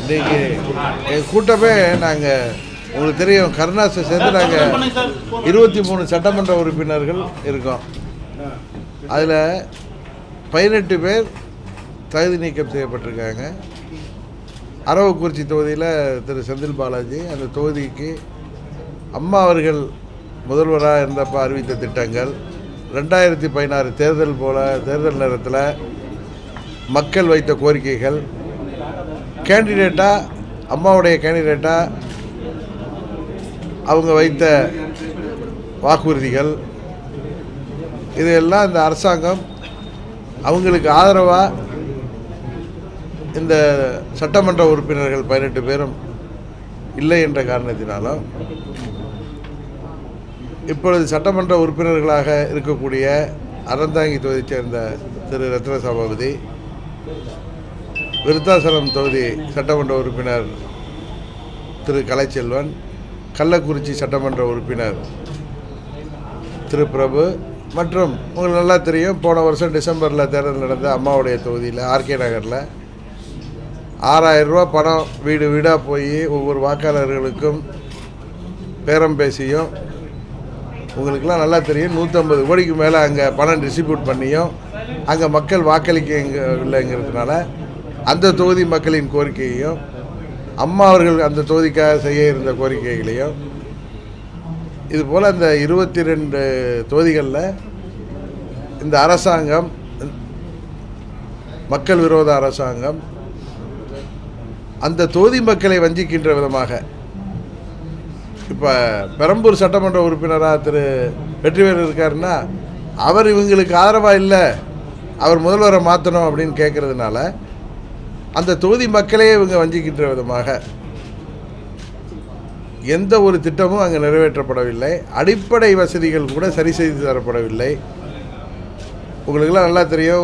இன்னைக்கு எங்கள் கூட்டமே நாங்கள் உங்களுக்கு தெரியும் கருணாஸை சேர்ந்து நாங்கள் இருபத்தி மூணு சட்டமன்ற உறுப்பினர்கள் இருக்கோம் அதில் பதினெட்டு பேர் தகுதி நீக்கம் செய்யப்பட்டிருக்காங்க அரவக்குறிச்சி தொகுதியில் திரு செந்தில் பாலாஜி அந்த தொகுதிக்கு அம்மா அவர்கள் முதல்வராக இருந்தப்போ அறிவித்த திட்டங்கள் ரெண்டாயிரத்தி பதினாறு தேர்தல் போல தேர்தல் நேரத்தில் மக்கள் வைத்த கோரிக்கைகள் கேண்டிடேட்டாக அம்மாவுடைய கேண்டிடேட்டாக அவங்க வைத்த வாக்குறுதிகள் இதையெல்லாம் இந்த அரசாங்கம் அவங்களுக்கு ஆதரவாக இந்த சட்டமன்ற உறுப்பினர்கள் பதினெட்டு பேரும் இல்லை என்ற காரணத்தினாலும் இப்பொழுது சட்டமன்ற உறுப்பினர்களாக இருக்கக்கூடிய அறந்தாங்கி தொகுதியைச் சேர்ந்த திரு ரத்ன சபாபதி விருத்தாசலம் தொகுதி சட்டமன்ற உறுப்பினர் திரு கலைச்செல்வன் கள்ளக்குறிச்சி சட்டமன்ற உறுப்பினர் திரு பிரபு மற்றும் உங்களுக்கு நல்லா தெரியும் போன வருஷம் டிசம்பரில் தேர்தல் நடந்த அம்மாவுடைய தொகுதியில் ஆர்கே நகரில் ஆறாயிரம் ரூபா பணம் வீடு வீடாக போய் ஒவ்வொரு வாக்காளர்களுக்கும் பேரம் பேசியும் உங்களுக்கெல்லாம் நல்லா தெரியும் நூற்றம்பது கோடிக்கு மேலே அங்கே பணம் டிஸ்ட்ரிபியூட் பண்ணியும் அங்கே மக்கள் வாக்களிக்க இங்க இல்லைங்கிறதுனால அந்த தொகுதி மக்களின் கோரிக்கையையும் அம்மா அவர்கள் அந்த தொகுதிக்காக செய்ய இருந்த கோரிக்கைகளையும் இது போல் இந்த இருபத்தி ரெண்டு தொகுதிகளில் இந்த அரசாங்கம் மக்கள் விரோத அரசாங்கம் அந்த தொகுதி மக்களை வஞ்சிக்கின்ற விதமாக இப்போ பெரம்பூர் சட்டமன்ற உறுப்பினராக திரு வெற்றிவேலு இருக்காருன்னா அவர் இவங்களுக்கு ஆதரவாக இல்லை அவர் முதல்வரை மாற்றணும் அப்படின்னு கேட்கறதுனால அந்த தொகுதி மக்களே இவங்க வஞ்சிக்கின்ற விதமாக எந்த ஒரு திட்டமும் அங்கே நிறைவேற்றப்படவில்லை அடிப்படை வசதிகள் கூட சரி செய்து தரப்படவில்லை உங்களுக்கெல்லாம் நல்லா தெரியும்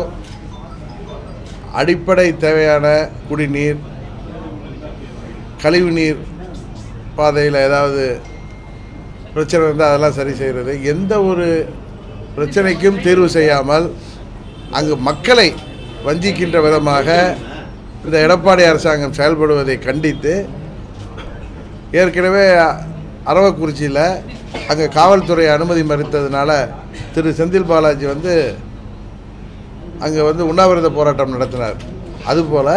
அடிப்படை தேவையான குடிநீர் கழிவுநீர் பாதையில் ஏதாவது பிரச்சனை இருந்தால் அதெல்லாம் சரி செய்கிறது எந்த ஒரு பிரச்சனைக்கும் தீர்வு செய்யாமல் அங்கு மக்களை வஞ்சிக்கின்ற விதமாக இந்த எடப்பாடி அரசாங்கம் செயல்படுவதை கண்டித்து ஏற்கனவே அரவக்குறிச்சியில் அங்கே காவல்துறை அனுமதி மறுத்ததுனால திரு செந்தில் பாலாஜி வந்து அங்கே வந்து உண்ணாவிரத போராட்டம் நடத்தினார் அதுபோல்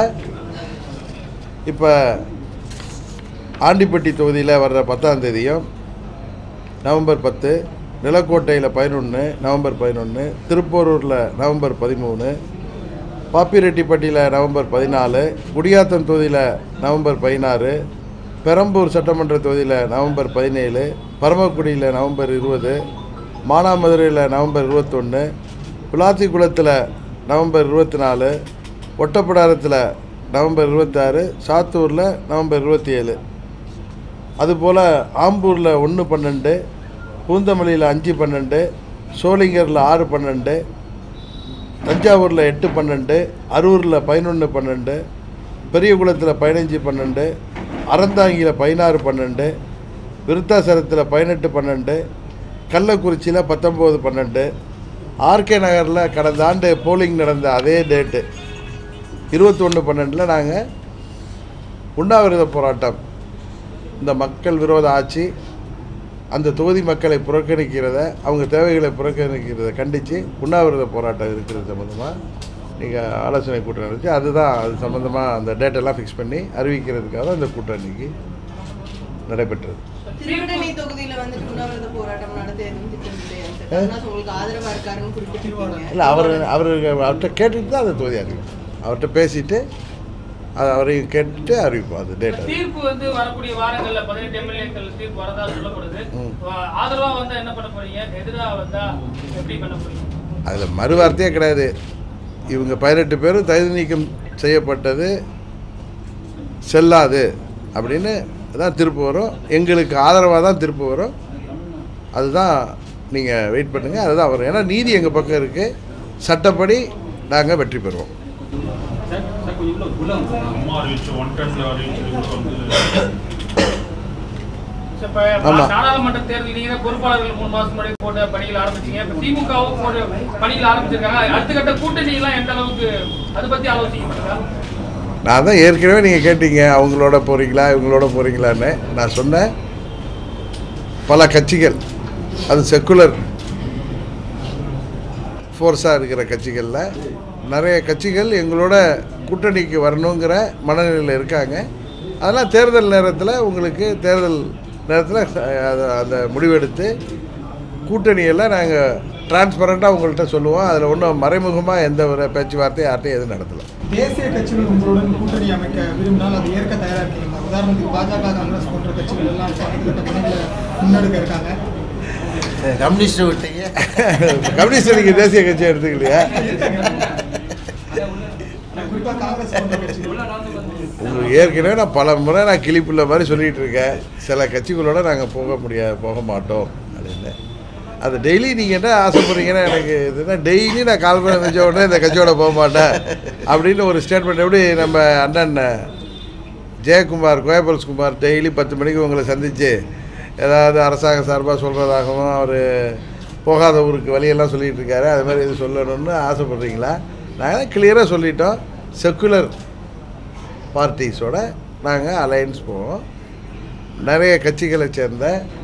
இப்போ ஆண்டிப்பட்டி தொகுதியில் வர்ற பத்தாம் தேதியும் நவம்பர் பத்து நிலக்கோட்டையில் பதினொன்று நவம்பர் பதினொன்று திருப்போரூரில் நவம்பர் பதிமூணு பாப்பிரெட்டிப்பட்டியில் நவம்பர் பதினாலு குடியாத்தம் தொகுதியில் நவம்பர் பதினாறு பெரம்பூர் சட்டமன்ற தொகுதியில் நவம்பர் பதினேழு பரமக்குடியில் நவம்பர் இருபது மானாமதுரையில் நவம்பர் இருபத்தொன்று விளாத்திக்குளத்தில் நவம்பர் இருபத்தி நாலு ஒட்டப்பிடாரத்தில் நவம்பர் இருபத்தாறு சாத்தூரில் நவம்பர் இருபத்தி ஏழு அதுபோல் ஆம்பூரில் ஒன்று பன்னெண்டு பூந்தமல்லியில் அஞ்சு பன்னெண்டு சோளிங்கரில் ஆறு பன்னெண்டு தஞ்சாவூரில் எட்டு பன்னெண்டு அரூரில் பதினொன்று பன்னெண்டு பெரியகுளத்தில் பதினஞ்சு பன்னெண்டு அறந்தாங்கியில் பதினாறு பன்னெண்டு விருத்தாசலத்தில் பதினெட்டு பன்னெண்டு கள்ளக்குறிச்சியில் பத்தொம்போது பன்னெண்டு ஆர்கே நகரில் கடந்த ஆண்டு போலிங் நடந்த அதே டேட்டு இருபத்தொன்று பன்னெண்டில் நாங்கள் உண்ணாவிரத போராட்டம் இந்த மக்கள் விரோத ஆட்சி அந்த தொகுதி மக்களை புறக்கணிக்கிறத அவங்க தேவைகளை புறக்கணிக்கிறத கண்டித்து உண்ணாவிரத போராட்டம் இருக்கிறது சம்மந்தமாக நீங்கள் ஆலோசனை கூட்டம் நடந்துச்சு அதுதான் அது சம்மந்தமாக அந்த டேட்டெல்லாம் ஃபிக்ஸ் பண்ணி அறிவிக்கிறதுக்காக அந்த கூட்டம் இன்னைக்கு நடைபெற்றது திருவிடனை தொகுதியில வந்துட்டு உண்ணாவிரத போராட்டம் நடத்த எதுவும் திட்டம் இல்லையா சார் கருணாஸ் உங்களுக்கு ஆதரவா இருக்காருன்னு குறிப்பிட்டிருக்கீங்க இல்லை அவர் அவர் அவர்கிட்ட கேட்டுட்டு தான் அந்த தொகுதி அறிவிப்போம் அவர்கிட்ட பேசிட்டு அது அவரையும் கேட்டுட்டு அறிவிப்போம் அது டேட்டா தீர்ப்பு வந்து வரக்கூடிய வாரங்கள்ல பதினெட்டு எம்எல்ஏக்கள் தீர்ப்பு வரதா சொல்லப்படுது ம். ஆதரவா வந்தா என்ன பண்ண போறீங்க எதிரா வந்தா எப்படி பண்ண போறீங்க அதில் மறுவார்த்தையே கிடையாது இவங்க பதினெட்டு பேரும் தகுதி நீக்கம் செய்யப்பட்டது செல்லாது அப்படின்னு தான் திருப்பு வரும் எங்களுக்கு ஆதரவாக தான் திருப்பு வரும் அதுதான் நீங்கள் வெயிட் பண்ணுங்கள் அதுதான் வரும் ஏன்னா நீதி எங்கள் பக்கம் இருக்குது சட்டப்படி நாங்கள் வெற்றி பெறுவோம் அம்மா அறிவிச்சு ஒன் டென் அறிவிச்சு வந்து இப்ப ஆமா. நாடாளுமன்ற தேர்தல் நீங்க தான் பொறுப்பாளர்கள் மூணு மாசம் முன்னாடி போட்ட பணிகள் ஆரம்பிச்சீங்க இப்ப திமுகவும் போட்ட பணிகள் ஆரம்பிச்சிருக்காங்க அடுத்த கட்ட கூட்டணி எல்லாம் எந்த அளவுக்கு அதை பத்தி ஆலோசிக்கப்பட்டதா நான் தான் ஏற்கனவே நீங்கள் கேட்டீங்க அவங்களோட போகிறீங்களா இவங்களோட போகிறீங்களான்னு நான் சொன்னேன் பல கட்சிகள் அது செக்குலர் ஃபோர்ஸாக இருக்கிற கட்சிகளில் நிறைய கட்சிகள் எங்களோட கூட்டணிக்கு வரணுங்கிற மனநிலையில் இருக்காங்க அதெல்லாம் தேர்தல் நேரத்தில் உங்களுக்கு தேர்தல் நேரத்தில் அதை அந்த முடிவெடுத்து கூட்டணியெல்லாம் நாங்கள் டிரான்ஸ்பரண்ட்டாக உங்கள்கிட்ட சொல்லுவோம் அதில் ஒன்றும் மறைமுகமாக எந்த ஒரு பேச்சுவார்த்தை யார்ட்டையும் எதுவும் நடத்தலை தேசிய கட்சிகள் உங்களுடன் கூட்டணி அமைக்க விரும்பினால் அதை ஏற்க தயாரா இருக்கீங்களா உதாரணத்துக்கு பாஜக காங்கிரஸ் போன்ற கட்சிகள் எல்லாம் இப்ப அடுத்தடுத்த பணிகளை முன்னெடுக்க இருக்காங்க கம்யூனிஸ்ட் விட்டீங்க கம்யூனிஸ்ட் நீங்கள் தேசிய கட்சி எடுத்துக்கலையா குறிப்பா காங்கிரஸ் போன்ற கட்சிகள் உங்களுக்கு ஏற்கனவே நான் பல முறை நான் கிளிப்புள்ள மாதிரி சொல்லிகிட்டு இருக்கேன் சில கட்சிகளோட நாங்கள் போக முடியாது போக மாட்டோம் அப்படின்னு அது டெய்லி நீங்கள் என்ன ஆசைப்படுறீங்கன்னா எனக்கு இதுனா டெய்லி நான் கால் பண்ண வச்ச உடனே இந்த கட்சியோட போக மாட்டேன் அப்படின்னு ஒரு ஸ்டேட்மெண்ட் எப்படி நம்ம அண்ணன் ஜெயக்குமார் கோயபல்ஸ் குமார் டெய்லி பத்து மணிக்கு உங்களை சந்தித்து ஏதாவது அரசாங்க சார்பாக சொல்கிறதாகவும் அவர் போகாத ஊருக்கு வழியெல்லாம் சொல்லிகிட்டு இருக்காரு அது மாதிரி இது சொல்லணும்னு ஆசைப்படுறீங்களா நாங்கள் கிளியராக சொல்லிட்டோம் செக்குலர் பார்ட்டிஸோட நாங்கள் அலையன்ஸ் போவோம் நிறைய கட்சிகளை சேர்ந்த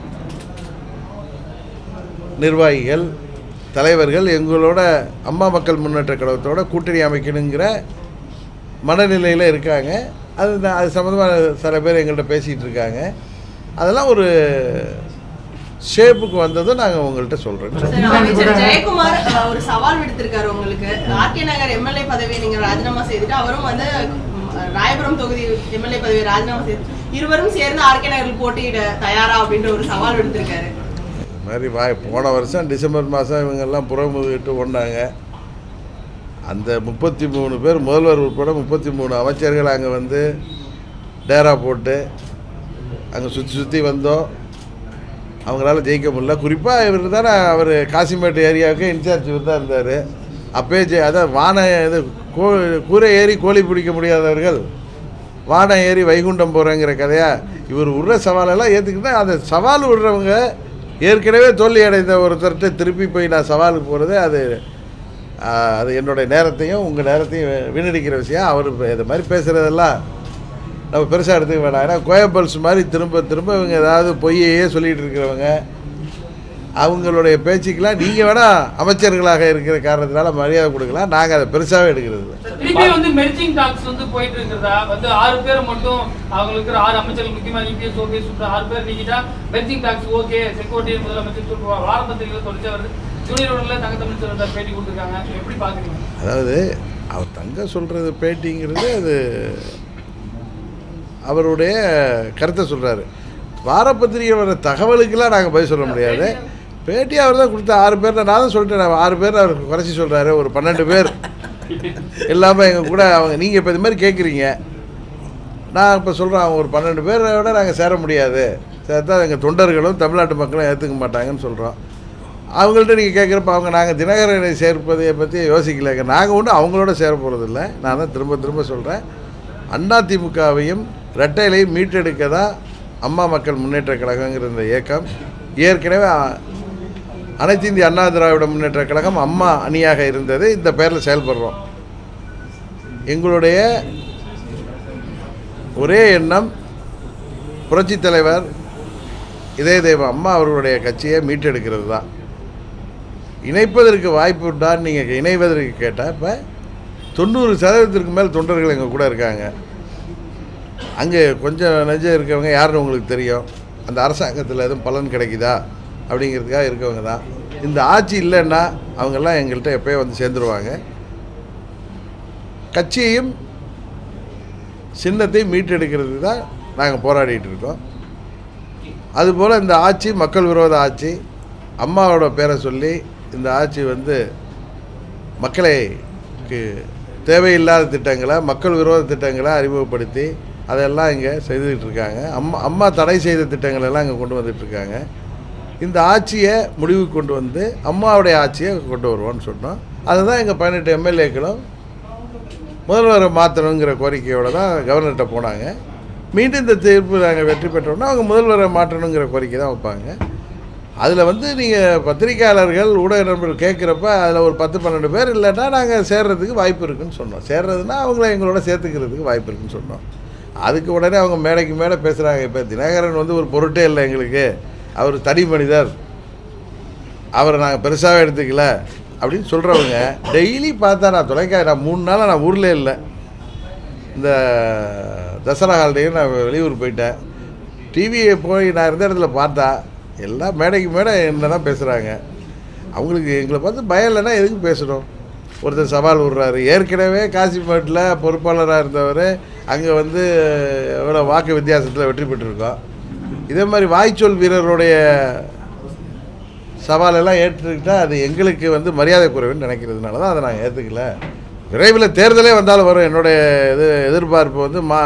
நிர்வாகிகள் தலைவர்கள் எங்களோட அம்மா மக்கள் முன்னேற்ற கழகத்தோட கூட்டணி அமைக்கணுங்கிற மனநிலையில் இருக்காங்க அது நான் அது சம்மந்தமாக சில பேர் எங்கள்கிட்ட பேசிகிட்டு இருக்காங்க அதெல்லாம் ஒரு ஷேப்புக்கு வந்ததும் நாங்கள் உங்கள்கிட்ட சொல்கிறோம் சார், அமைச்சர் ஜெயக்குமார் அஹ், ஒரு சவால் விடுத்திருக்காரு உங்களுக்கு ஆர்கே நகர் எம்எல்ஏ பதவியை நீங்க ராஜினாமா செய்துட்டு அவரும் வந்து ம், ராயபுரம் தொகுதி எம்எல்ஏ பதவியை ராஜினாமா செய்து இருவரும் சேர்ந்து ஆர்கே நகரில் போட்டியிட தயாரா அப்படின்ற ஒரு சவால் விடுத்திருக்காரு இது மாதிரி வாய் போன வருஷம் டிசம்பர் மாதம் இவங்கெல்லாம் புறமுதுகிட்டு ஒன்றாங்க அந்த முப்பத்தி மூணு பேர் முதல்வர் உட்பட முப்பத்தி மூணு அமைச்சர்கள் அங்கே வந்து டேரா போட்டு அங்கே சுற்றி சுற்றி வந்தோம் அவங்களால ஜெயிக்க முடியல குறிப்பாக இவர் தானே அவர் காசிமேட்டு ஏரியாவுக்கு இன்சார்ஜ் இவர் தான் இருந்தார் அப்பயே ஜெய் அதான் வான இது கோ கூரை ஏறி கோழி பிடிக்க முடியாதவர்கள் வானம் ஏறி வைகுண்டம் போகிறேங்கிற கதையா இவர் விடுற சவாலெல்லாம் ஏற்றுக்கிட்டா அந்த சவால் விடுறவங்க ஏற்கனவே தோல்வி அடைந்த ஒருத்தர்கிட்ட திருப்பி போய் நான் சவாலுக்கு போகிறது அது ஆ, அது என்னுடைய நேரத்தையும் உங்கள் நேரத்தையும் வீ- வீணடிக்கிற விஷயம் அவர் இப்ப இது மாதிரி பேசுகிறதெல்லாம் நம்ம பெருசாக எடுத்துக்க வேணாம் ஏன்னா கோயம்பல்ஸ் மாதிரி திரும்ப திரும்ப இவங்க ஏதாவது பொய்யையே சொல்லிகிட்டு இருக்கிறவங்க அவங்களுடைய பேச்சுக்கெல்லாம் நீங்கள் வேணால் அமைச்சர்களாக இருக்கிற காரணத்தினால மரியாதை கொடுக்கலாம் நாங்கள் அதை பெருசாகவே எடுக்கிறது இல்லை திருப்பி வந்து மெர்ஜிங் டாக்ஸ் வந்து போயிட்டு இருக்கிறதா வந்து ஆறு பேர் மட்டும் அவங்களுக்கு இருக்கிற ஆறு அமைச்சர்கள் முக்கியமா இபிஎஸ் ஓபிஎஸ் சொல்ற ஆறு பேர் நீக்கிட்டா மெர்ஜிங் டாக்ஸ் ஓகே செக்யூரிட்டி முதலமைச்சர் சொல்லுவாங்க வார பத்திரிகையில் தொடர்ச்சி வருது ஜூனியர் உடனே தங்க தமிழ்ச்சர் வந்து பேட்டி கொடுத்துருக்காங்க எப்படி பாக்குறீங்க அதாவது அவர் தங்க சொல்கிறது பேட்டிங்கிறது அது அவருடைய கருத்தை சொல்கிறாரு வாரப்பத்திரிகை வர தகவலுக்கெல்லாம் நாங்கள் பதில் சொல்ல முடியாது பேட்டி அவர் தான் கொடுத்த ஆறு பேர் நான் தான் சொல்லிட்டேன் நான் ஆறு பேர் அவர் குறைச்சி சொல்கிறாரு ஒரு பன்னெண்டு பேர் இல்லாமல் எங்கள் கூட அவங்க நீங்கள் இப்போ இது மாதிரி கேட்குறீங்க நான் இப்போ சொல்கிறேன் அவங்க ஒரு பன்னெண்டு பேரோட நாங்கள் சேர முடியாது சேர்த்தா எங்கள் தொண்டர்களும் தமிழ்நாட்டு மக்களும் ஏற்றுக்க மாட்டாங்கன்னு சொல்கிறோம் அவங்கள்ட்ட நீங்கள் கேட்குறப்ப அவங்க நாங்கள் தினகரனை சேர்ப்பதை பற்றி யோசிக்கலைங்க நாங்கள் ஒன்றும் அவங்களோட சேர போகிறதில்ல நான் தான் திரும்ப திரும்ப சொல்கிறேன் அண்ணா திமுகவையும் ரெட்டையிலையும் மீட்டெடுக்க தான் அம்மா மக்கள் முன்னேற்ற கழகங்கிற இந்த இயக்கம் ஏற்கனவே அ- அனைத்து இந்திய அண்ணா திராவிட முன்னேற்ற கழகம் அம்மா அணியாக இருந்தது இந்த பேரில் செயல்படுறோம் எங்களுடைய ஒரே எண்ணம் புரட்சித் தலைவர் இதய தெய்வம் அம்மா அவர்களுடைய கட்சியை மீட்டெடுக்கிறது தான் இணைப்பதற்கு வாய்ப்பு உண்டான்னு நீங்கள் இணைவதற்கு கேட்டால் இப்போ தொண்ணூறு சதவீதத்திற்கு மேல் தொண்டர்கள் எங்கள் கூட இருக்காங்க அங்கே கொஞ்சம் நெஞ்சம் இருக்கவங்க யாருன்னு உங்களுக்கு தெரியும் அந்த அரசாங்கத்தில் எதுவும் பலன் கிடைக்குதா அப்படிங்கிறதுக்காக இருக்கவங்க தான் இந்த ஆட்சி இல்லைன்னா அவங்கெல்லாம் எங்கள்கிட்ட எப்போயோ வந்து சேர்ந்துருவாங்க கட்சியையும் சின்னத்தை மீட்டெடுக்கிறது தான் நாங்கள் போராடிட்டு இருக்கோம் அதுபோல் இந்த ஆட்சி மக்கள் விரோத ஆட்சி அம்மாவோட பேரை சொல்லி இந்த ஆட்சி வந்து மக்களுக்கு தேவையில்லாத திட்டங்களை மக்கள் விரோத திட்டங்களை அறிமுகப்படுத்தி அதெல்லாம் இங்கே செய்துக்கிட்டு இருக்காங்க அம்மா அம்மா தடை செய்த திட்டங்கள் எல்லாம் இங்கே கொண்டு வந்துட்டு இருக்காங்க இந்த ஆட்சியை முடிவுக்கு கொண்டு வந்து அம்மாவுடைய ஆட்சியை கொண்டு வருவோம்னு சொன்னோம் அதுதான் எங்கள் பதினெட்டு எம்எல்ஏக்களும் முதல்வரை மாற்றணுங்கிற கோரிக்கையோடு தான் கவர்னர்கிட்ட போனாங்க மீண்டும் இந்த தீர்ப்பு நாங்கள் வெற்றி பெற்றோம்னா அவங்க முதல்வரை மாற்றணுங்கிற கோரிக்கை தான் வைப்பாங்க அதில் வந்து நீங்கள் பத்திரிக்கையாளர்கள் ஊடக நண்பர்கள் கேட்குறப்ப அதில் ஒரு பத்து பன்னெண்டு பேர் இல்லைன்னா நாங்கள் சேர்றதுக்கு வாய்ப்பு இருக்குன்னு சொன்னோம் சேர்றதுன்னா அவங்கள எங்களோட சேர்த்துக்கிறதுக்கு வாய்ப்பு இருக்குன்னு சொன்னோம் அதுக்கு உடனே அவங்க மேடைக்கு மேலே பேசுகிறாங்க இப்போ தினகரன் வந்து ஒரு பொருட்டே இல்லை எங்களுக்கு அவர் தனி மனிதர் அவரை நாங்கள் பெருசாகவே எடுத்துக்கல அப்படின்னு சொல்கிறவங்க டெய்லி பார்த்தா நான் தொலைக்காட்சி நான் மூணு நாளாக நான் ஊரில் இல்லை இந்த தசரா ஹாலிடேயும் நான் வெளியூர் போயிட்டேன் டிவியை போய் நான் இருந்த இடத்துல பார்த்தா எல்லாம் மேடைக்கு மேடை என்ன தான் பேசுகிறாங்க அவங்களுக்கு எங்களை பார்த்து பயம் இல்லைன்னா எதுக்கு பேசணும் ஒருத்தர் சவால் விடுறாரு ஏற்கனவே காசிமேட்டில் பொறுப்பாளராக இருந்தவர் அங்கே வந்து எவ்வளோ வாக்கு வித்தியாசத்தில் வெற்றி பெற்றிருக்கோம் இதே மாதிரி வாய்ச்சொல் வீரருடைய சவாலெல்லாம் ஏற்றுக்கிட்டால் அது எங்களுக்கு வந்து மரியாதை குறைவுன்னு நினைக்கிறதுனால தான் அதை நாங்கள் ஏற்றுக்கல விரைவில் தேர்தலே வந்தாலும் வரும் என்னுடைய இது எதிர்பார்ப்பு வந்து மா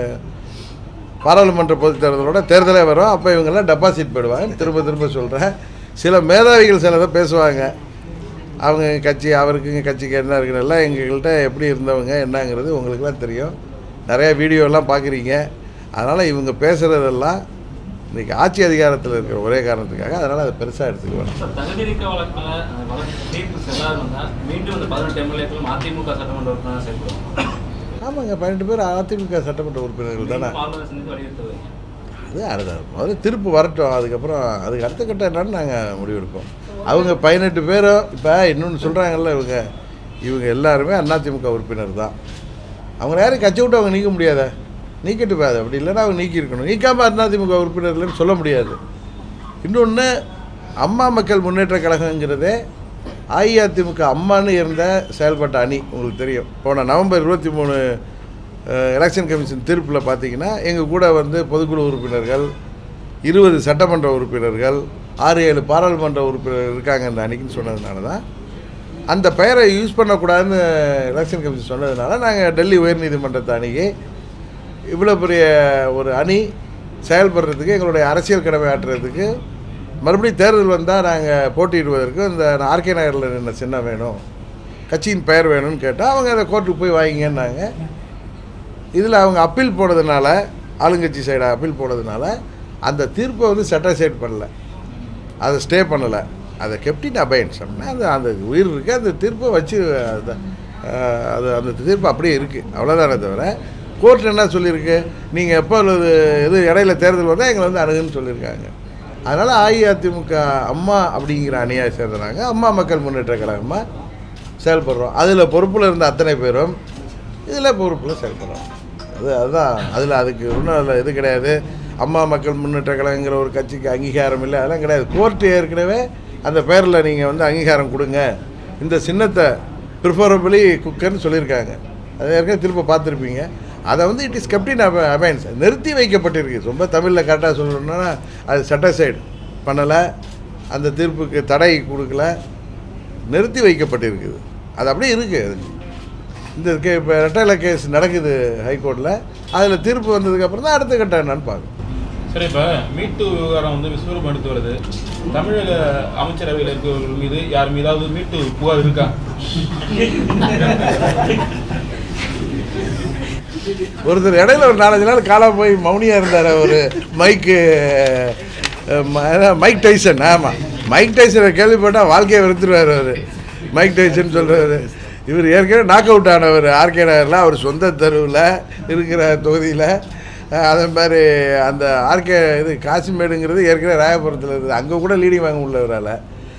பாராளுமன்ற பொதுத் தேர்தலோட தேர்தலே வரும் அப்போ இவங்கெல்லாம் டெபாசிட் போயிடுவாங்க திரும்ப திரும்ப சொல்கிறேன் சில மேதாவிகள் சிலதை பேசுவாங்க அவங்க கட்சி அவருக்குங்க கட்சிக்கு என்ன இருக்குன்னு எல்லாம் எங்கள்கிட்ட எப்படி இருந்தவங்க என்னங்கிறது உங்களுக்குலாம் தெரியும் நிறைய வீடியோலாம் பார்க்குறீங்க அதனால் இவங்க பேசுகிறதெல்லாம் இன்றைக்கி ஆட்சி அதிகாரத்தில் இருக்கிற ஒரே காரணத்துக்காக அதனால் அதை பெருசாக எடுத்துக்குவேன் சார், தகுதி நீக்க வழக்குல அஹ், வழக்கு தீர்ப்பு செல்லாதுன்னா மீண்டும் இந்த பதினெட்டு எம்எல்ஏக்களும் அதிமுக சட்டமன்ற உறுப்பினராக செயல்படும் ஆமாங்க பன்னெண்டு பேர் அதிமுக சட்டமன்ற உறுப்பினர்கள் தானே பார்லிமெண்ட் செஞ்சு வலியுறுத்துவீங்க அது அடுத்த முதல்ல திருப்பு வரட்டும் அதுக்கப்புறம் அதுக்கு அடுத்த கட்டம் என்னன்னு நாங்கள் முடிவெடுப்போம் அவங்க பதினெட்டு பேரும் இப்போ இன்னொன்று சொல்கிறாங்கல்ல இவங்க இவங்க எல்லாருமே அதிமுக உறுப்பினர் தான் அவங்க யாரும் கட்சி விட்டு அவங்க நீக்க முடியாத நீக்கிட்டு போகாது அப்படி இல்லைன்னா அவங்க நீக்கியிருக்கணும் நீக்காமல் அதிமுக உறுப்பினர் இல்லைன்னு சொல்ல முடியாது இன்னொன்று அம்மா மக்கள் முன்னேற்ற கழகங்கிறதே அஇஅதிமுக அம்மான்னு இருந்த செயல்பட்ட அணி உங்களுக்கு தெரியும் போன நவம்பர் இருபத்தி மூணு எலெக்ஷன் கமிஷன் தீர்ப்பில் பார்த்தீங்கன்னா எங்கள் கூட வந்து பொதுக்குழு உறுப்பினர்கள் இருபது சட்டமன்ற உறுப்பினர்கள் ஆறு ஏழு பாராளுமன்ற உறுப்பினர் இருக்காங்க இந்த அணிக்குன்னு சொன்னதுனால தான் அந்த பெயரை யூஸ் பண்ணக்கூடாதுன்னு எலெக்ஷன் கமிஷன் சொன்னதுனால நாங்கள் டெல்லி உயர்நீதிமன்றத்தை அணுகி இவ்வளோ பெரிய ஒரு அணி செயல்படுறதுக்கு எங்களுடைய அரசியல் கடமை ஆற்றுறதுக்கு மறுபடியும் தேர்தல் வந்தால் நாங்கள் போட்டியிடுவதற்கு இந்த ஆர்கே நகரில் நின்ன சின்னம் வேணும் கட்சியின் பெயர் வேணும்னு கேட்டால் அவங்க அதை கோர்ட்டுக்கு போய் வாங்கிங்கன்னாங்க இதில் அவங்க அப்பீல் போனதுனால ஆளுங்கட்சி சைடு அப்பீல் போனதுனால அந்த தீர்ப்பை வந்து செட்டிஸ்ஃபைட் பண்ணல அதை ஸ்டே பண்ணலை அதை கெப்டின் அபயன்ஸ் அப்படின்னா அந்த அந்த உயிர் இருக்குது அந்த தீர்ப்பை வச்சு அதை, அஹ், அது அந்த தீர்ப்பு அப்படியே இருக்குது அவ்வளோதானே தவிர கோர்ட் என்ன சொல்லியிருக்கு நீங்கள் எப்போ இது இது இடையில தேர்தல் வந்தால் எங்களை வந்து அணுகுன்னு சொல்லியிருக்காங்க அதனால் அஇஅதிமுக அம்மா அப்படிங்கிற அணியாக சேர்ந்துறாங்க அம்மா மக்கள் முன்னேற்ற கழகமாக செயல்படுறோம் அதில் பொறுப்பில் இருந்த அத்தனை பேரும் இதில் பொறுப்பில் செயல்படுறோம் அது அதுதான் அதில் அதுக்கு ஒன்றும் அதில் இது கிடையாது அம்மா மக்கள் முன்னேற்ற கழகங்கிற ஒரு கட்சிக்கு அங்கீகாரம் இல்லை அதெல்லாம் கிடையாது கோர்ட்டு ஏற்கனவே அந்த பேரில் நீங்கள் வந்து அங்கீகாரம் கொடுங்க இந்த சின்னத்தை ப்ரிஃபரபிளி குக்கர்னு சொல்லியிருக்காங்க அதை ஏற்கனவே திரும்ப பார்த்துருப்பீங்க அதை வந்து இட் இஸ் கெப்டின் அபைன்ஸ் நிறுத்தி வைக்கப்பட்டிருக்கு ரொம்ப தமிழில் கரெக்டாக சொல்லணும்னா அது சட்டசைடு பண்ணலை அந்த தீர்ப்புக்கு தடை கொடுக்கல நிறுத்தி வைக்கப்பட்டிருக்குது அது அப்படியே இருக்குது அது இந்த கே இப்போ ரெட்டையில கேஸ் நடக்குது ஹைகோர்ட்டில் அதில் தீர்ப்பு வந்ததுக்கப்புறம் தான் அடுத்த கட்டம் என்னன்னு பார்க்கணும் சரி இப்போ மீட்டு விவகாரம் வந்து விஸ்வரூபம் எடுத்து வருது தமிழக அமைச்சரவையில் இருக்கிறவர்கள் மீது யார் மீதாவது மீட்டு புகார் இருக்கா ஒருத்தர் இடையில ஒரு நாலஞ்சு நாள் காலாக போய் மௌனியாக இருந்தார் ஒரு மைக்கு அஹ், ம- அதான் மைக் டைசன் ஆமாம் மைக் டைசனை கேள்விப்பட்டால் வாழ்க்கையை வெறுத்துருவார் அவர் மைக் டைசன் சொல்கிறாரு இவர் ஏற்கனவே நாக் அவுட் ஆனவர் ஆர்கே நகரில் அவர் சொந்த தெருவில் இருக்கிற தொகுதியில் அஹ், அதே மாதிரி அந்த ஆர்கே இது காசிமேடுங்கிறது ஏற்கனவே ராயபுரத்தில் இருக்குது அங்கே கூட லீடிங் வாங்க முடியல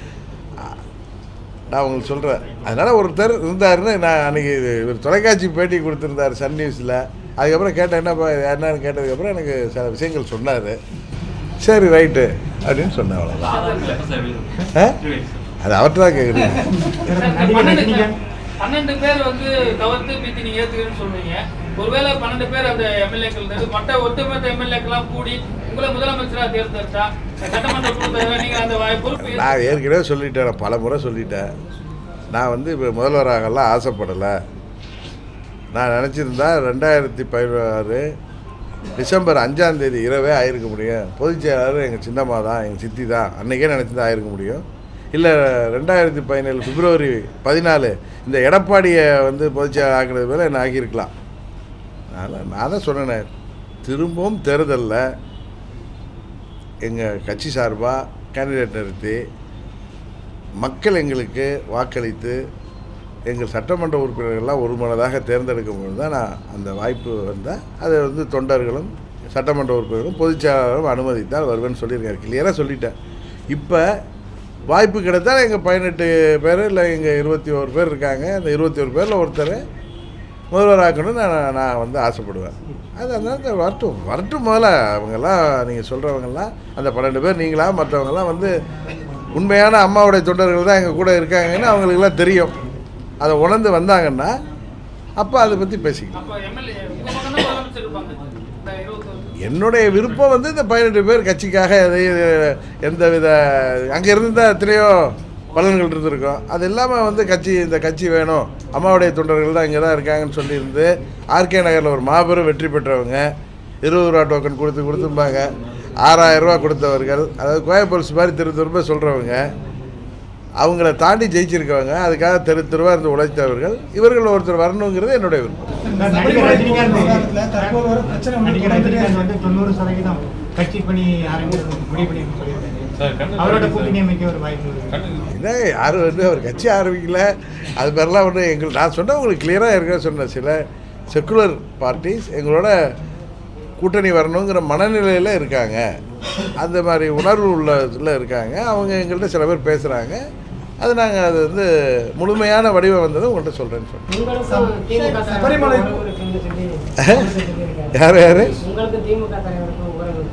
நான் உங்களுக்கு சொல்கிறேன் அதனால் ஒருத்தர் இருந்தாருன்னு நான் அன்றைக்கி இவர் தொலைக்காட்சி பேட்டி கொடுத்துருந்தார் சன் நியூஸில் அதுக்கப்புறம் கேட்டேன் என்னப்பா இது என்னன்னு கேட்டதுக்கப்புறம் எனக்கு சில விஷயங்கள் சொன்னார் சரி ரைட்டு அப்படின்னு சொன்னேன் அவ்வளோதான் ஆதாரங்கள் எப்போ சார் வேணும்? ஆ? அது அவர்கிட்ட தான் கேட்குறீங்க பன்னெண்டு பன்னெண்டு பேர் வந்து தவிர்த்து மீதி நீங்க ஏத்துக்கிறேன்னு சொல்றீங்க ஒருவேளை பன்னெண்டு பேர் அந்த எம்எல்ஏக்கள் இருந்து மற்ற ஒட்டுமொத்த எம்எல்ஏக்கெல்லாம் கூடி உங்களை முதலமைச்சரா தேர்ந்தெடுத்தா சட்டமன்ற கூட்டத்தை நீங்க அந்த வாய் பொறுப்பு ஏத்து- நான் ஏற்கனவே சொல்லிட்டேன் நான் பல முறை சொல்லிட்டேன் நான் வந்து இப்போ முதல்வராகலாம் ஆசைப்படலை நான் நினச்சிருந்தா ரெண்டாயிரத்தி பதினாறு டிசம்பர் அஞ்சாம் தேதி இரவே ஆயிருக்க முடியும் பொதுச் செயலாளர் எங்கள் சின்னம்மா தான் எங்கள் சித்தி தான் அன்றைக்கே நினச்சிருந்தா ஆயிருக்க முடியும் இல்லை ரெண்டாயிரத்தி பதினேழு பிப்ரவரி பதினாலு இந்த எடப்பாடியை வந்து பொதுச் செயலாளர் ஆக்குறது மேலே என்ன ஆக்கியிருக்கலாம் அதனால் நான் தான் சொன்னேன் திரும்பவும் தேர்தலில் எங்கள் கட்சி சார்பாக கேண்டிடேட் நிறுத்தி மக்கள் எங்களுக்கு வாக்களித்து எங்கள் சட்டமன்ற உறுப்பினர்கள்லாம் ஒரு மனதாக தேர்ந்தெடுக்கும் பொழுது தான் நான் அந்த வாய்ப்பு வந்தால் அதை வந்து தொண்டர்களும் சட்டமன்ற உறுப்பினர்களும் பொதுச்செயலாளரும் அனுமதித்தால் வருவேன்னு சொல்லியிருக்காரு கிளியராக சொல்லிட்டேன் இப்போ வாய்ப்பு கிடைத்தால் எங்கள் பதினெட்டு பேர் இல்லை எங்கள் இருபத்தி ஒரு பேர் இருக்காங்க அந்த இருபத்தி ஒரு பேரில் ஒருத்தர் முதல்வராக்கணும்னு நான் நான் வந்து ஆசைப்படுவேன் அது அதனால வரட்டும் வரட்டும் முதல்ல அவங்கெல்லாம் நீங்கள் சொல்கிறவங்கெல்லாம் அந்த பன்னெண்டு பேர் நீங்களா மற்றவங்கெல்லாம் வந்து உண்மையான அம்மாவுடைய தொண்டர்கள் தான் எங்கள் கூட இருக்காங்கன்னு அவங்களுக்கெல்லாம் தெரியும் அதை உணர்ந்து வந்தாங்கன்னா அப்போ அதை பற்றி பேசிக்கலாம் அப்ப எம்எல்ஏ உங்க பக்கம் தான் முதலமைச்சர் இருப்பாங்க இந்த இருபத்தொரு என்னுடைய விருப்பம் வந்து இந்த பதினெட்டு பேர் கட்சிக்காக எதை எந்த வித அங்கே இருந்து தான் எத்தனையோ பலன்கள் இருந்திருக்கும் அது இல்லாமல் வந்து கட்சி இந்த கட்சி வேணும் அம்மாவுடைய தொண்டர்கள் தான் இங்கே தான் இருக்காங்கன்னு சொல்லியிருந்து ஆர்கே நகரில் ஒரு மாபெரும் வெற்றி பெற்றவங்க இருபது ரூபா டோக்கன் கொடுத்து கொடுத்துருப்பாங்க ஆறாயிரம் ரூபா கொடுத்தவர்கள் அதாவது கோயம்பல்ஸ் மாதிரி திரு திரும்ப சொல்கிறவங்க அவங்கள தாண்டி ஜெயிச்சிருக்கவங்க அதுக்காக தெரு தெருவாக இருந்து உழைத்தவர்கள் இவர்கள் ஒருத்தர் வரணுங்கிறது என்னுடைய விருப்பம் நடிகர் ரஜினிகாந்த் விவகாரத்துல தற்போது வரை பிரச்சனை வந்து நடிகர் தொடர்ந்துட்டே ரஜினிகாந்த் இருக்கு. வந்து தொண்ணூறு சதவீதம் கட்சி பணி ஆரம்பிக்கிறது முடிவு பண்ணி சொல்லியிருக்காரு சார் கண்ணு அவரோட சார். கூட்டணி அமைக்க ஒரு வாய்ப்பு இருக்கு கண்ணு என்ன யாரும் வந்து அவர் கட்சி ஆரம்பிக்கல அது மாதிரிலாம் ஒன்று எங்களுக்கு நான் சொன்ன உங்களுக்கு கிளியராக இருக்க சொன்ன சில செக்குலர் பார்ட்டிஸ் எங்களோட கூட்டணி வரணுங்கிற மனநிலையில் இருக்காங்க அந்த மாதிரி உணர்வு உள்ள இதில் இருக்காங்க அவங்க எங்கள்கிட்ட சில பேர் பேசுகிறாங்க அது நாங்கள் அது வந்து முழுமையான வடிவம் வந்ததை உங்கள்கிட்ட சொல்கிறேன்னு சொன்னேன் சப்- திமுக சபரிமலை தலைவர் உறவுகளுக்கு சொல்லி சொல்லியிருக்காரு. யார் யார் உங்களுக்கு திமுக தலைவருக்கும் உறவு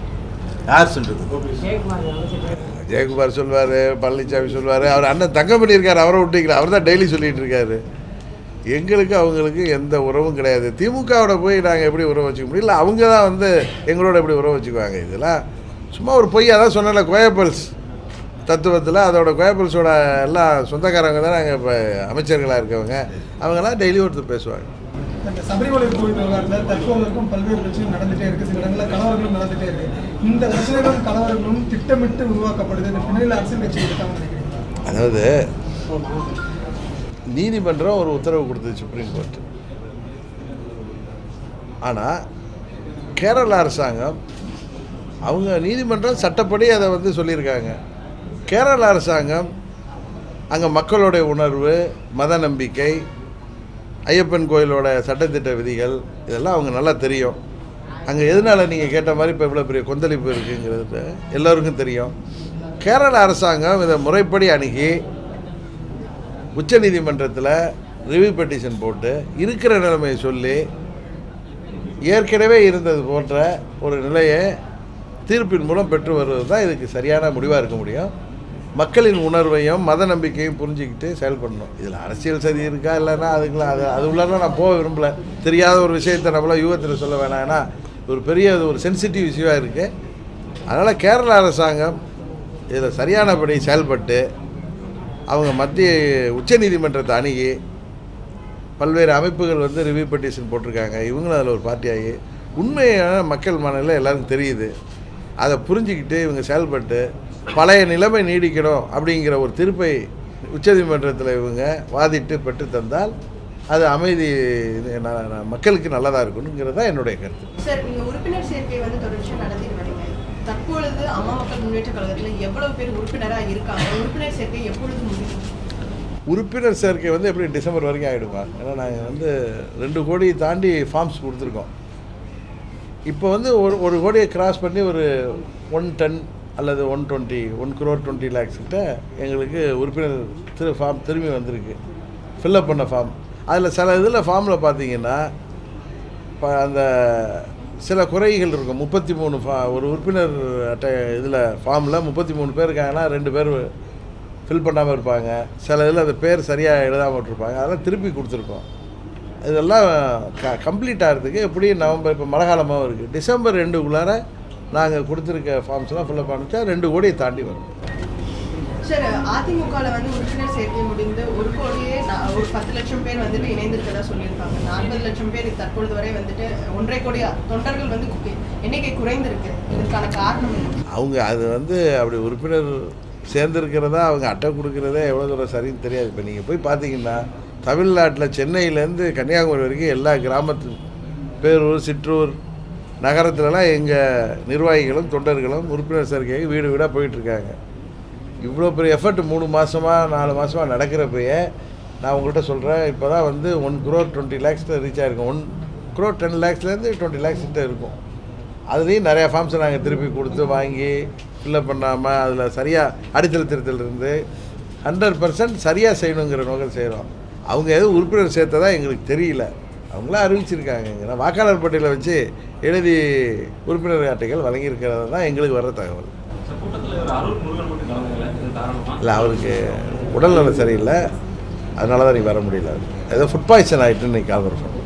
யார் சொல்றது ஜெயக்குமார் அமைச்சர் ஜெயக்குமார் சொல்வார் பழனிசாமி சொல்வார் அவர் அண்ணன் தங்கமணி இருக்கார் அவரை விட்டீங்களா அவர் தான் டெய்லி சொல்லிட்டு இருக்காரு எங்களுக்கு அவங்களுக்கு எந்த உறவும் கிடையாது திமுகவோட போய் நாங்கள் எப்படி உறவு வச்சுக்க முடியும் இல்லை அவங்க தான் வந்து எங்களோட எப்படி உறவு வச்சுக்குவாங்க இதெல்லாம் சும்மா ஒரு பொய் அதான் சொன்னல கோயப்பல்ஸ் தத்துவத்தில் அதோட கோயப்பல்ஸோட எல்லாம் சொந்தக்காரங்க தான் நாங்கள் இப்போ அமைச்சர்களாக இருக்கவங்க அவங்கெல்லாம் டெய்லி ஒருத்தர் பேசுவாங்க இந்த சபரிமலை கோவில் விவகாரத்துல தற்போது வரைக்கும் பல்வேறு பிரச்சனைகள் நடந்துட்டே இருக்கு சில இடங்களில் கலவரங்களும் நடந்துட்டே இருக்கு இந்த பிரச்சனைகளும் கலவரங்களும் திட்டமிட்டு உருவாக்கப்படுது இந்த பின்னணியில் அரசியல் கட்சி இருக்காங்க நினைக்கிறீங்க அதாவது நீதிமன்றம் ஒரு உத்தரவு கொடுத்தது சுப்ரீம் கோர்ட் ஆனால் கேரள அரசாங்கம் அவங்க நீதிமன்றம் சட்டப்படி அதை வந்து சொல்லியிருக்காங்க கேரள அரசாங்கம் அங்கே மக்களுடைய உணர்வு மத நம்பிக்கை ஐயப்பன் கோயிலோட சட்டத்திட்ட விதிகள் இதெல்லாம் அவங்க நல்லா தெரியும் அங்கே எதனால நீங்கள் கேட்ட மாதிரி இப்போ இவ்வளோ பெரிய கொந்தளிப்பு இருக்குங்கிறது எல்லோருக்கும் தெரியும் கேரள அரசாங்கம் இதை முறைப்படி அணுகி உச்சநீதிமன்றத்தில் ரிவ்யூ பெட்டிஷன் போட்டு இருக்கிற நிலைமையை சொல்லி ஏற்கனவே இருந்தது போன்ற ஒரு நிலையை தீர்ப்பின் மூலம் பெற்று வருவது தான் இதுக்கு சரியான முடிவாக இருக்க முடியும் மக்களின் உணர்வையும் மத நம்பிக்கையும் புரிஞ்சுக்கிட்டு செயல்படணும் இதில் அரசியல் சதி இருக்கா இல்லைன்னா அதுக்கெல்லாம் அது அது உள்ளார நான் போக விரும்பல தெரியாத ஒரு விஷயத்தை நம்மளாம் யூகத்தில் சொல்ல வேணாம் ஏன்னா ஒரு பெரிய அது ஒரு சென்சிட்டிவ் இஷ்யூவாக இருக்குது அதனால் கேரள அரசாங்கம் இதில் சரியானபடி செயல்பட்டு அவங்க மத்திய உச்சநீதிமன்றத்தை அணுகி பல்வேறு அமைப்புகள் வந்து ரிவ்யூ பெட்டிஷன் போட்டிருக்காங்க இவங்களும் அதில் ஒரு பார்ட்டியாகி உண்மையான மக்கள் மனநிலை எல்லாருக்கும் தெரியுது அதை புரிஞ்சுக்கிட்டு இவங்க செயல்பட்டு பழைய நிலைமை நீடிக்கணும் அப்படிங்கிற ஒரு தீர்ப்பை உச்சநீதிமன்றத்தில் இவங்க வாதிட்டு பெற்று தந்தால் அது அமைதி ந- ந- மக்களுக்கு நல்லதாக இருக்கணுங்கிறது தான் என்னுடைய கருத்து சார் நீங்க உறுப்பினர் சேர்க்கை வந்து தொடர்ச்சியா நடத்திட்டு வரீங்க தற்பொழுது அம்மா மக்கள் முன்னேற்ற கழகத்துல எவ்வளவு பேர் உறுப்பினரா இருக்காங்க உறுப்பினர் சேர்க்கை எப்பொழுது முடியும் உறுப்பினர் சேர்க்கை வந்து எப்படி டிசம்பர் வரைக்கும் ஆகிடுமா ஏன்னா நாங்கள் வந்து ரெண்டு கோடி தாண்டி ஃபார்ம்ஸ் கொடுத்துருக்கோம் இப்போ வந்து ஒரு ஒரு கோடியை கிராஸ் பண்ணி ஒரு ஒன் டென் அல்லது one twenty one crore twenty lakhs கிட்ட எங்களுக்கு உறுப்பினர் திரு ஃபார்ம் திரும்பி வந்திருக்கு ஃபில்லப் பண்ண ஃபார்ம் அதில் சில இதில் ஃபார்மில் பார்த்தீங்கன்னா இப்போ அந்த சில குறைகள் இருக்கும் முப்பத்தி மூணு ஃபா ஒரு உறுப்பினர் அட்டை இதில் ஃபார்மில் முப்பத்தி மூணு பேர் இருக்காங்கன்னா ரெண்டு பேர் ஃபில் பண்ணாமல் இருப்பாங்க சில இதில் அந்த பேர் சரியாக எழுதாமல் விட்டுருப்பாங்க அதெல்லாம் திருப்பி கொடுத்துருக்கோம் இதெல்லாம் க கம்ப்ளீட் ஆகிறதுக்கு எப்படியும் நவம்பர் இப்போ மழை காலமாகவும் இருக்குது டிசம்பர் ரெண்டுக்குள்ளார நாங்கள் கொடுத்துருக்க ஃபார்ம்ஸ்லாம் ஃபில்அப் பண்ணிச்சா ரெண்டு கோடியை தாண்டி வரும் சார் அதிமுகல வந்து உறுப்பினர் சேர்க்கை முடிந்து ஒரு கோடியே நா- ஒரு பத்து லட்சம் பேர் வந்துட்டு இணைந்திருக்கதா சொல்லியிருக்காங்க நாற்பது லட்சம் பேர் தற்பொழுது வரை வந்துட்டு ஒன்றரை கோடி தொண்டர்கள் வந்து கு- எண்ணிக்கை குறைந்திருக்கு இதற்கான காரணம் என்ன? அவங்க அது வந்து அப்படி உறுப்பினர் சேர்ந்துருக்கிறதா அவங்க அட்டை கொடுக்குறதே எவ்வளோ தூரம் சரின்னு தெரியாது இப்போ நீங்கள் போய் பார்த்தீங்கன்னா தமிழ்நாட்டில் சென்னையிலேருந்து கன்னியாகுமரி வரைக்கும் எல்லா கிராமத்து பேரூர் சிற்றூர் நகரத்துலலாம் எங்கள் நிர்வாகிகளும் தொண்டர்களும் உறுப்பினர் சேர்க்கைக்கு வீடு வீடாக போயிட்டுருக்காங்க இவ்வளோ பெரிய எஃபர்ட் மூணு மாதமாக நாலு மாதமாக நடக்கிறப்பயே நான் உங்கள்கிட்ட சொல்கிறேன் இப்போ தான் வந்து ஒன் குரோர் டுவெண்ட்டி லேக்ஸில் ரீச் ஆகிருக்கும் ஒன் குரோர் டென் லேக்ஸ்லேருந்து டுவெண்ட்டி லேக்ஸ் கிட்ட இருக்கும் அதுலேயும் நிறையா ஃபார்ம்ஸை நாங்கள் திருப்பி கொடுத்து வாங்கி ஃபில்லப் பண்ணாமல் அதில் சரியாக அடித்தல் திருத்தல் இருந்து ஹண்ட்ரட் பர்சன்ட் சரியாக செய்யணுங்கிற நோக்கம் செய்கிறோம் அவங்க எதுவும் உறுப்பினர் சேர்த்ததா எங்களுக்கு தெரியல அவங்களாம் அறிவிச்சிருக்காங்க இங்கே வாக்காளர் பட்டியலை வச்சு எழுதி உறுப்பினர் அட்டைகள் வழங்கியிருக்கிறது தான் எங்களுக்கு வர்ற தகவல் சார், கூட்டத்துல இவர் அருள் முருகன் மட்டும் கலந்துக்கல இது காரணமா இல்லை அவருக்கு உடல்நலம் சரியில்லை அதனால தான் நீ வர முடியல ஏதோ ஃபுட் பாய்சன் ஆகிட்டு இன்னைக்கு கால் ஃபோன்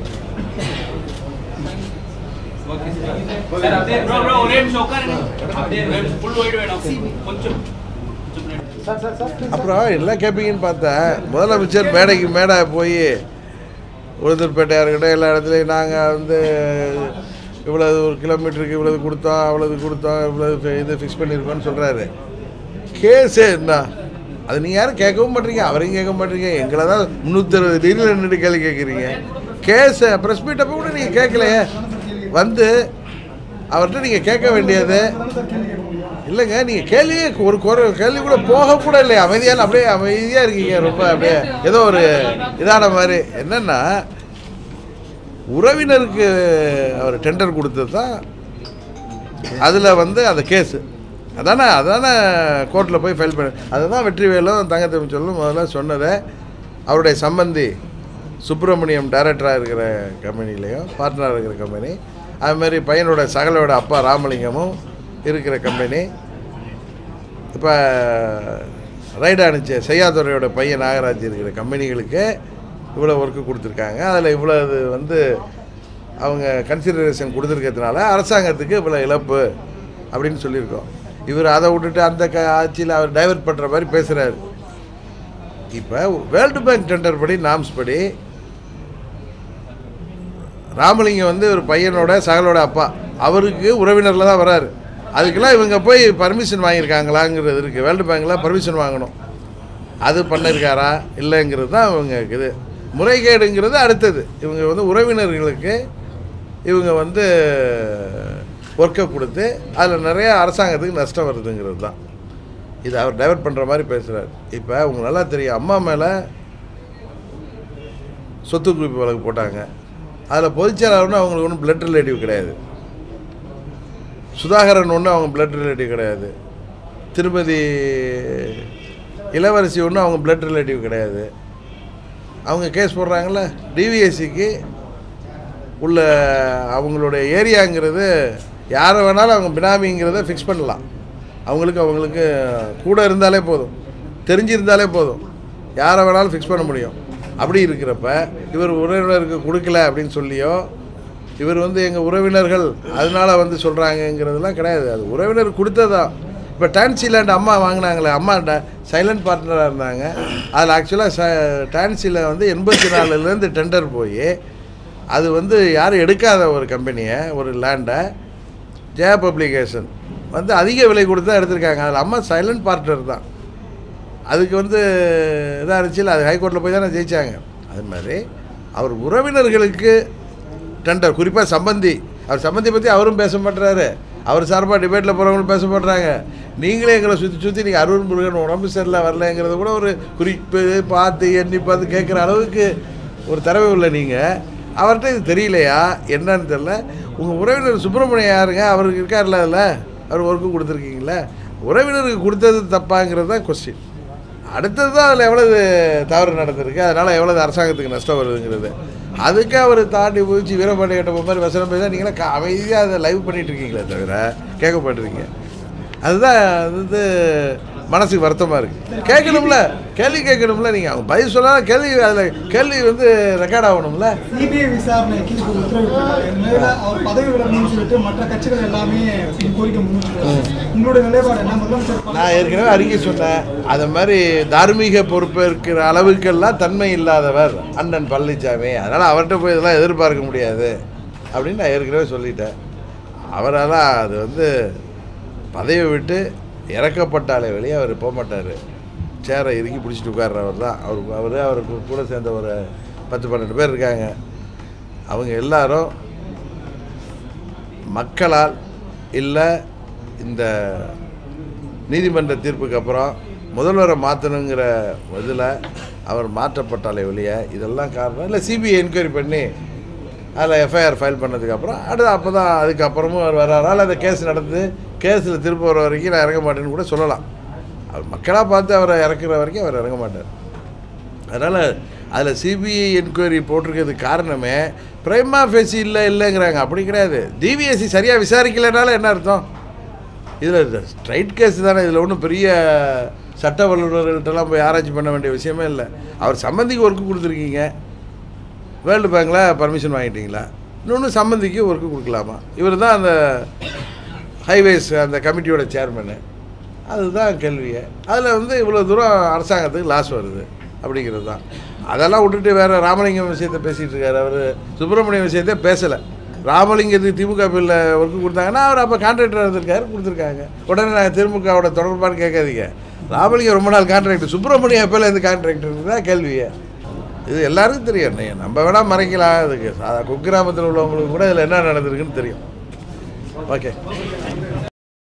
சார் அப்படியே ப்ரோ ப்ரோ ஒரே நிமிஷம் உட்காருங்க அப்படியே ஃபுல் ஒயிட் வேணும் கொஞ்சம் அப்புறம் எல்லாம் கேட்பீங்கன்னு பார்த்தேன் முதலமைச்சர் மேடைக்கு மேடை போய் உளுந்தூர்பேட்டையாக இருக்கட்டும் எல்லா இடத்துலையும் நாங்கள் வந்து இவ்வளவு ஒரு கிலோமீட்டருக்கு இவ்வளவு கொடுத்தோம் அவ்வளவு கொடுத்தோம் இவ்வளவு இது ஃபிக்ஸ் பண்ணியிருக்கோம்னு சொல்கிறாரு கேஸு என்ன அது நீங்கள் யாரும் கேட்கவும் மாட்டீங்க அவரையும் கேட்க மாட்டீங்க எங்களை தான் முந்நூற்றி அறுபது டிகிரியில் நின்றுட்டு கேள்வி கேட்குறீங்க கேஸை ப்ரெஸ் மீட் அப்போ கூட நீங்கள் கேட்கலையே வந்து அவர்கிட்ட நீங்கள் கேட்க வேண்டியது இல்லைங்க நீங்கள் கேள்வியே ஒரு குறை கேள்வி கூட போக கூட இல்லை அமைதியான அப்படியே அமைதியாக இருக்கீங்க ரொம்ப அப்படியே ஏதோ ஒரு இதான மாதிரி என்னென்னா உறவினருக்கு அவர் டெண்டர் கொடுத்தது தான் அதில் வந்து அந்த கேஸு அதானே அதானே கோர்ட்டில் போய் ஃபைல் பண்ண அதை தான் வெற்றிவேலும் தங்கத்தமிழ் சொல்லும் முதல்ல சொன்னதை அவருடைய சம்பந்தி சுப்பிரமணியம் டைரக்டராக இருக்கிற கம்பெனிலையும் பார்ட்னராக இருக்கிற கம்பெனி அதுமாதிரி பையனோட சகலோட அப்பா ராமலிங்கமும் இருக்கிற கம்பெனி இப்போ ரைடு அனுப்பிச்ச செய்யாதுறையோட பையன் நாகராஜ் இருக்கிற கம்பெனிகளுக்கு இவ்வளோ ஒர்க்கு கொடுத்துருக்காங்க அதில் இவ்வளோ இது வந்து அவங்க கன்சிடரேஷன் கொடுத்துருக்கிறதுனால அரசாங்கத்துக்கு இவ்வளோ இழப்பு அப்படின்னு சொல்லியிருக்கோம் இவர் அதை விட்டுட்டு அந்த க ஆட்சியில் அவர் டைவர்ட் பண்ணுற மாதிரி பேசுகிறாரு இப்போ வேர்ல்டு பேங்க் டெண்டர் படி நாம்ஸ் படி ராமலிங்கம் வந்து ஒரு பையனோட சகலோட அப்பா அவருக்கு உறவினரில் தான் வராரு அதுக்கெல்லாம் இவங்க போய் பர்மிஷன் வாங்கியிருக்காங்களாங்கிறது இருக்குது வேர்ல்டு பேங்க்கில் பர்மிஷன் வாங்கணும் அது பண்ணியிருக்காரா இல்லைங்கிறது தான் இவங்க இது முறைகேடுங்கிறது அடுத்தது இவங்க வந்து உறவினர்களுக்கு இவங்க வந்து ஒர்க்கை கொடுத்து அதில் நிறைய அரசாங்கத்துக்கு நஷ்டம் வருதுங்கிறது தான் இது அவர் டைவர்ட் பண்ணுற மாதிரி பேசுகிறார் இப்போ உங்களுக்கு நல்லா தெரியும் அம்மா மேலே சொத்து குவிப்பு வழக்கு போட்டாங்க அதில் பொதுச்செயலாளர்னு அவங்களுக்கு ஒன்றும் பிளட் ரிலேட்டிவ் கிடையாது சுதாகரன் ஒன்றும் அவங்க பிளட் ரிலேட்டிவ் கிடையாது திருப்பதி இளவரசி ஒன்றும் அவங்க பிளட் ரிலேட்டிவ் கிடையாது அவங்க கேஸ் போடுறாங்கல்ல டிவிஎஸ்சிக்கு உள்ள அவங்களுடைய ஏரியாங்கிறது யாரை வேணாலும் அவங்க பினாமிங்கிறத ஃபிக்ஸ் பண்ணலாம் அவங்களுக்கு அவங்களுக்கு கூட இருந்தாலே போதும் தெரிஞ்சிருந்தாலே போதும் யாரை வேணாலும் ஃபிக்ஸ் பண்ண முடியும் அப்படி இருக்கிறப்ப இவர் உறவினருக்கு கொடுக்கல அப்படின்னு சொல்லியோ இவர் வந்து எங்கள் உறவினர்கள் அதனால வந்து சொல்கிறாங்கங்கிறதுலாம் கிடையாது அது உறவினர் கொடுத்ததான் இப்போ டான்சிலேண்ட் அம்மா வாங்கினாங்களே அம்மா சைலண்ட் பார்ட்னராக இருந்தாங்க அதில் ஆக்சுவலாக ச டான்சியில் வந்து எண்பத்தி நாலுலேருந்து டெண்டர் போய் அது வந்து யாரும் எடுக்காத ஒரு கம்பெனியை ஒரு லேண்டை ஜெயா பப்ளிகேஷன் வந்து அதிக விலை கொடுத்து தான் எடுத்திருக்காங்க அதில் அம்மா சைலண்ட் பார்ட்னர் தான் அதுக்கு வந்து இதாக இருந்துச்சு அது ஹைகோர்ட்டில் போய் தானே ஜெயிச்சாங்க அது மாதிரி அவர் உறவினர்களுக்கு டெண்டர் குறிப்பாக சம்பந்தி அவர் சம்பந்தி பற்றி அவரும் பேச மாட்டுறாரு அவர் சார்பாக டிபேட்டில் போகிறவங்களும் பேச மாட்டுறாங்க நீங்களே எங்களை சுற்றி சுற்றி நீங்கள் அருண் முருகன் உடம்பு சரியில்லை வரலங்கிறது கூட ஒரு குறிப்பு பார்த்து எண்ணி பார்த்து கேட்குற அளவுக்கு ஒரு திறமை உள்ள நீங்கள் அவர்கிட்ட இது தெரியலையா என்னன்னு தெரில உங்கள் உறவினர் சுப்பிரமணியம் யாருங்க அவருக்கு இருக்கார்ல அதில் அவர் ஒர்க்கு கொடுத்துருக்கீங்களே உறவினருக்கு கொடுத்தது தப்பாங்கிறது தான் கொஸ்டின் அடுத்தது தான் அதில் எவ்வளவு தவறு நடந்திருக்கு அதனால் எவ்வளவு அரசாங்கத்துக்கு நஷ்டம் வருதுங்கிறது அதுக்கு அவர் தாண்டி போயிச்சு வீரபாண்டி கட்ட மாதிரி வசனம் பேச நீங்களாம் அமைதியாக அதை லைவ் பண்ணிட்டு இருக்கீங்களே தவிர கேட்க மாட்டேறீங்க அதுதான் அது வந்து மனசுக்கு வருத்தமாக இருக்குது கேட்கணும்ல கேள்வி கேட்கணும்ல நீங்கள் அவங்க பதில் சொல்லாத கேள்வி அதில் கேள்வி வந்து ரெக்கார்ட் ஆகணும்ல சிபிஐ விசாரணைக்கு இப்போ உத்தரவிட்டிருக்காரு மேல அவர் பதவி விலகணும்னு சொல்லிட்டு மற்ற கட்சிகள் எல்லாமே கோரிக்கை முன்னிட்டு உங்களுடைய நிலைப்பாடு என்ன முதலமைச்சர் நான் ஏற்கனவே அறிக்கை சொன்னேன் அதை மாதிரி தார்மீக பொறுப்பு இருக்கிற அளவுக்கெல்லாம் தன்மை இல்லாதவர் அண்ணன் பழனிசாமி அதனால் அவர்கிட்ட போய் இதெல்லாம் எதிர்பார்க்க முடியாது அப்படின்னு நான் ஏற்கனவே சொல்லிட்டேன் அவரால் அது வந்து பதவியை விட்டு இறக்கப்பட்டாலே வெளியே அவர் போக மாட்டார் சேரை இறுக்கி பிடிச்சிட்டு உட்கார்றவர் தான் அவர் அவர் அவருக்கு கூட சேர்ந்த ஒரு பத்து பன்னெண்டு பேர் இருக்காங்க அவங்க எல்லாரும் மக்களால் இல்லை இந்த நீதிமன்ற தீர்ப்புக்கு அப்புறம் முதல்வரை மாற்றணுங்கிற இதில் அவர் மாற்றப்பட்டாலே வெளியே இதெல்லாம் காரணம் இல்லை சிபிஐ என்கொயரி பண்ணி அதில் எஃப்ஐஆர் ஃபைல் பண்ணதுக்கப்புறம் அடுத்து அப்போ தான் அதுக்கப்புறமும் அவர் வர்றாரா இல்லை அந்த கேஸ் நடந்து கேஸில் திரும்ப வர வரைக்கும் நான் இறங்க மாட்டேன்னு கூட சொல்லலாம் அவர் மக்களாக பார்த்து அவரை இறக்குற வரைக்கும் அவர் இறங்க மாட்டார் அதனால் அதில் சிபிஐ என்கொயரி போட்டிருக்கிறதுக்கு காரணமே பிரைமா ஃபேசி இல்லை இல்லைங்கிறாங்க அப்படி கிடையாது டிவிஎஸ்சி சரியாக விசாரிக்கலைனால என்ன அர்த்தம் இதில் ஸ்ட்ரைட் கேஸ் தானே இதில் ஒன்றும் பெரிய சட்ட வல்லுநர்கள்ட்டெல்லாம் போய் ஆராய்ச்சி பண்ண வேண்டிய விஷயமே இல்லை அவர் சம்மந்திக்கு ஒர்க்கு கொடுத்துருக்கீங்க வேர்ல்டு பேங்க்கில் பர்மிஷன் வாங்கிட்டீங்களா இன்னொன்று சம்மந்திக்கு ஒர்க்கு கொடுக்கலாமா இவர் தான் அந்த ஹைவேஸ் அந்த கமிட்டியோட சேர்மனு அதுதான் கேள்வியே அதில் வந்து இவ்வளோ தூரம் அரசாங்கத்துக்கு லாஸ் வருது அப்படிங்கிறது தான் அதெல்லாம் விட்டுட்டு வேறு ராமலிங்கம் விஷயத்தை பேசிகிட்டு இருக்காரு அவர் சுப்பிரமணியம் விஷயத்தை பேசலை ராமலிங்கத்துக்கு திமுக பில்ல ஒர்க்கு கொடுத்தாங்கன்னா அவர் அப்போ கான்ட்ராக்டர் இருந்திருக்காரு கொடுத்துருக்காங்க உடனே நான் திமுகவோட தொடர்பான்னு கேட்காதீங்க ராமலிங்கம் ரொம்ப நாள் கான்ட்ராக்டர் சுப்பிரமணியம் எப்போல இருந்து கான்ட்ராக்டர் தான் கேள்வியே இது எல்லாருக்கும் தெரியும் நீ- நம்ம வேணால் மறைக்கலாம் அதுக்கு சாதா குக்கிராமத்தில் உள்ளவங்களுக்கு கூட இதில் என்ன நடந்திருக்குன்னு தெரியும் ஓகே